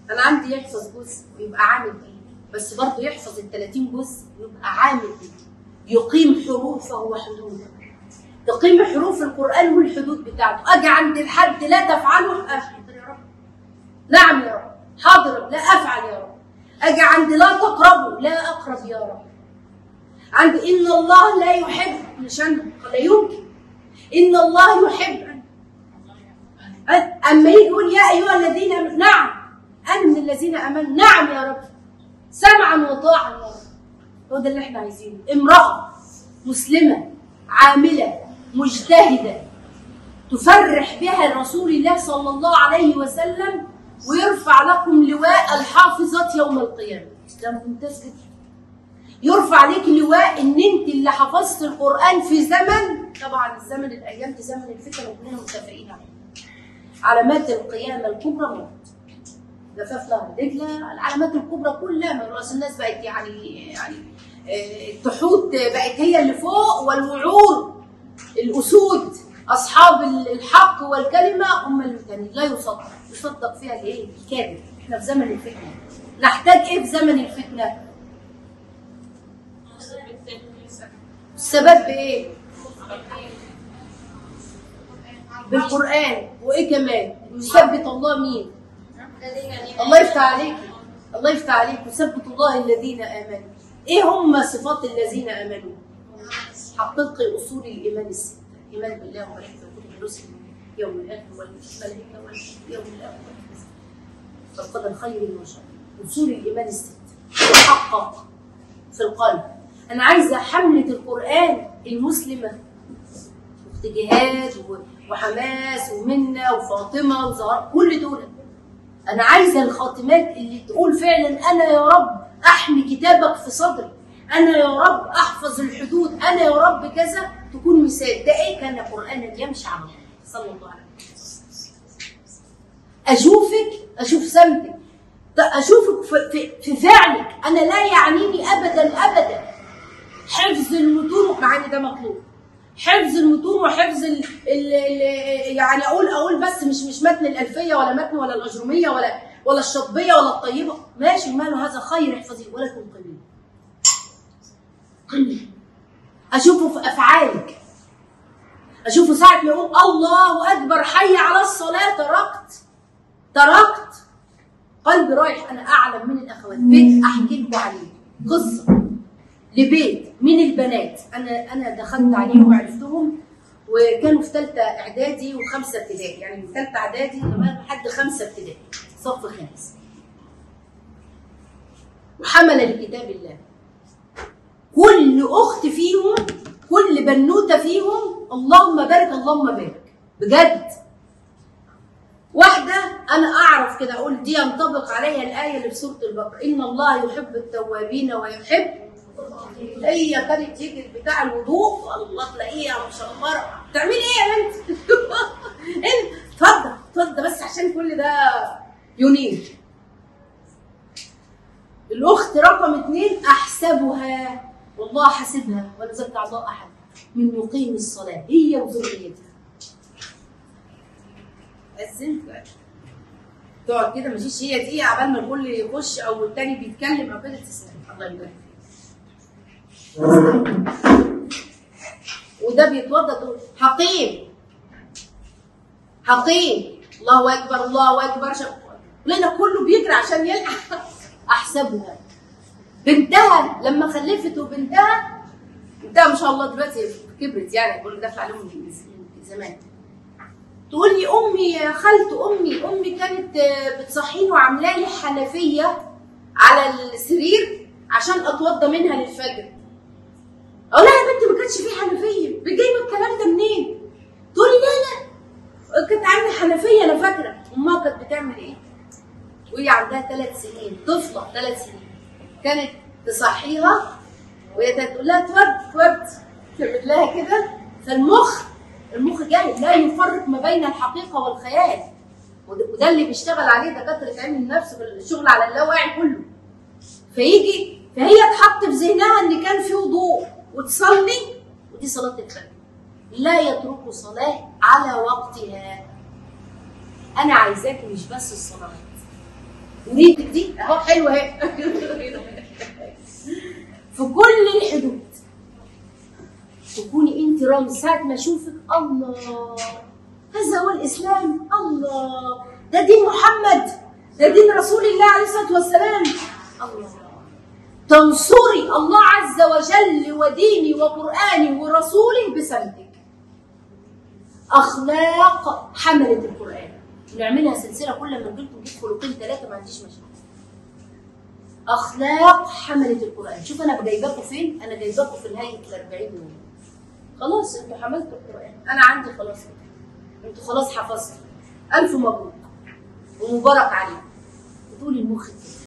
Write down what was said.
انا عندي يحفظ جزء ويبقى عامل بيه بس برضه يحفظ ال 30 جزء ويبقى عامل بيه يقيم حروفه وحدوده تقيم حروف القران والحدود بتاعته اجي عند الحد لا تفعله اشهد يا رب نعم يا رب حاضر لا افعل يا رب اجي عند لا تقربوا لا اقرب يا رب عند ان الله لا يحب مشان لا يمكن ان الله يحب اما يجي يقول يا ايها الذين امنوا نعم انا من الذين امنوا نعم يا رب سمعا وطاعا يا رب هو ده اللي احنا عايزينه امراه مسلمه عامله مجتهده تفرح بها رسول الله صلى الله عليه وسلم ويرفع لكم لواء الحافظات يوم القيامه ده ممتاز جدا يرفع عليك لواء ان انت اللي حفظت القران في زمن طبعا الزمن الايام دي زمن الفتن وكلنا متفقين عليه علامات القيامه الكبرى موت جفاف نهر دجله العلامات الكبرى كلها من راس الناس بقت يعني يعني آه، التحوت بقت هي اللي فوق والوعور الاسود اصحاب الحق والكلمه هم اللي كانوا لا يصدق يصدق فيها الايه؟ الكاذب احنا في زمن الفتنه نحتاج ايه في زمن الفتنه؟ السبب بايه؟ بالقران وايه كمان؟ يثبت الله مين؟ الله يفتح عليك الله يفتح عليك يثبت الله الذين امنوا ايه هم صفات الذين امنوا؟ حقق اصول الايمان السته الايمان بالله وملائكته وكتبه ورسله يوم الاخر والملائكه واليوم الاخر والقدر خير وشر اصول الايمان السته تحقق في القلب انا عايزه حمله القران المسلمه اخت جهاد و- وحماس ومنى وفاطمه وزهراء كل دول انا عايزه الخاتمات اللي تقول فعلا انا يا رب احمي كتابك في صدري انا يا رب احفظ الحدود انا يا رب كذا تكون مثال ده ايه كان قرانا يمشي على الارض صلى الله عليه وسلم اشوفك اشوف سمتك ط- اشوفك في, في, في فعلك انا لا يعنيني ابدا ابدا حفظ المتون مع ان ده مطلوب حفظ المتون وحفظ ال ال ال يعني اقول اقول بس مش مش متن الالفيه ولا متن ولا الاجروميه ولا ولا الشطبيه ولا الطيبه ماشي ماله هذا خير احفظيه ولكن قليل قليل اشوفه في افعالك اشوفه ساعه ما يقول الله اكبر حي على الصلاه تركت تركت قلبي رايح انا اعلم من الاخوات بيت احكي لكم عليه قصه لبيت من البنات انا انا دخلت عليهم وعرفتهم وكانوا في ثالثه اعدادي وخمسه ابتدائي يعني من ثالثه اعدادي لغايه لحد خمسه ابتدائي صف خامس وحمل لكتاب الله كل اخت فيهم كل بنوته فيهم اللهم بارك اللهم بارك بجد واحدة أنا أعرف كده أقول دي ينطبق عليها الآية اللي في سورة البقرة إن الله يحب التوابين ويحب هي كانت تيجي بتاع الوضوء والله تلاقيها مشمرة تعملي إيه يا بنت؟ انت اتفضل اتفضل بس عشان كل ده ينير الأخت رقم اتنين أحسبها والله حاسبها ولا زكى الله أحد من يقيم الصلاة هي وذريتها أذنت بقى. تقعد كده مفيش هي دقيقة عبال ما الكل يخش أو التاني بيتكلم أو كده تستنى الله يبارك فيك. وده بيتوضى تقول حقيم حقيم الله أكبر الله أكبر شو... لنا كله بيجري عشان يلحق أحسبها بنتها لما خلفت وبنتها بنتها ما شاء الله دلوقتي كبرت يعني بقول دافع عليهم من زمان تقول لي امي يا خالته امي امي كانت آه، بتصحيني وعامله لي حنفيه على السرير عشان اتوضى منها للفجر اقول لها يا بنتي ما كانش في حنفيه جايبه الكلام ده منين تقول لي لا لا كانت عندي حنفيه انا فاكره امها كانت بتعمل ايه وهي عندها ثلاث سنين طفله ثلاث سنين كانت تصحيها وهي تقول لها اتوض اتوض تعمل لها كده فالمخ المخ جاهل لا يفرق ما بين الحقيقه والخيال وده وده اللي بيشتغل عليه دكاتره علم النفس بالشغل على اللاواعي كله فيجي فهي تحط في ذهنها ان كان في وضوء وتصلي ودي صلاه الفجر لا يتركوا صلاه على وقتها انا عايزاك مش بس الصلاه وريتك دي اهو حلوه اهي في كل الحدود تكوني انت رمز ساعه ما اشوفك الله هذا هو الاسلام الله ده دين محمد ده دين رسول الله عليه الصلاه والسلام الله تنصري الله عز وجل وديني وقراني ورسولي بسمتك اخلاق حمله القران نعملها سلسله كل ما نجيب نجيب خلقين ثلاثه ما عنديش مشكله اخلاق حمله القران شوف انا جايباكم فين انا جايباكم في نهايه ال 40 يوم خلاص انتوا حملتوا القران انا عندي خلاص انتوا خلاص حفظتوا الف مبروك ومبارك عليكم وطول المخ كده